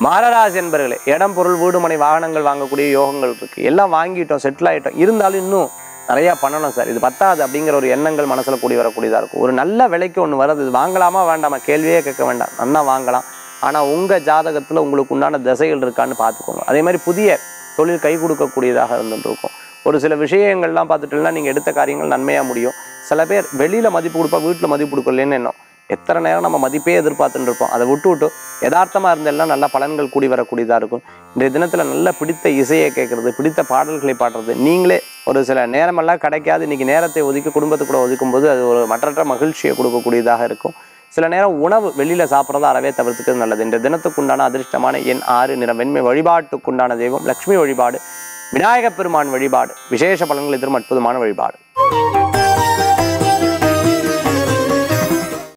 மாரராசி என்பர்களே இடம் பொருள் வீடு மனை வாகனங்கள் வாங்கக்கூடிய யோகங்கள் இருக்கு எல்லாம் வாங்கிட்டோம் செட்டில் ஆயிட்டோம் இருந்தாலும் இன்னும் நிறையா பண்ணணும் சார் இது பத்தாது அப்படிங்கிற ஒரு எண்ணங்கள் மனசுல கூடி வரக்கூடியதா இருக்கும் ஒரு நல்ல விலைக்கு ஒன்று வருது இது வாங்கலாமா வேண்டாமா கேள்வியே கேட்க வேண்டாம் நல்லா வாங்கலாம் ஆனா உங்க ஜாதகத்துல உங்களுக்கு உண்டான திசைகள் இருக்கான்னு பார்த்துக்கோங்க அதே மாதிரி புதிய தொழில் கை கொடுக்கக்கூடியதாக இருந்துட்டு இருக்கும் ஒரு சில விஷயங்கள்லாம் பார்த்துட்டோம்னா நீங்கள் எடுத்த காரியங்கள் நன்மையாக முடியும் சில பேர் வெளியில் மதிப்பு கொடுப்பா வீட்டில் மதிப்பு கொடுக்கலன்னு எண்ணம் எத்தனை நேரம் நம்ம மதிப்பே எதிர்பார்த்துட்டு இருப்போம் அதை விட்டு விட்டு யதார்த்தமாக இருந்தெல்லாம் நல்ல பலன்கள் கூடி வரக்கூடியதாக இருக்கும் இன்றைய தினத்தில் நல்ல பிடித்த இசையை கேட்கறது பிடித்த பாடல்களை பாடுறது நீங்களே ஒரு சில நேரமெல்லாம் கிடைக்காது இன்னைக்கு நேரத்தை ஒதுக்கி குடும்பத்துக்கு கூட ஒதுக்கும்போது அது ஒரு மற்றற்ற மகிழ்ச்சியை கொடுக்கக்கூடியதாக இருக்கும் சில நேரம் உணவு வெளியில் சாப்பிட்றத அறவே தவிர்த்துக்கிறது நல்லது இந்த தினத்துக்குண்டான அதிர்ஷ்டமான எண் ஆறு நிறம் வெண்மை வழிபாட்டுக்குண்டான தெய்வம் லக்ஷ்மி வழிபாடு விநாயகப் பெருமான் வழிபாடு விசேஷ பலன்கள் எதிரும் அற்புதமான வழிபாடு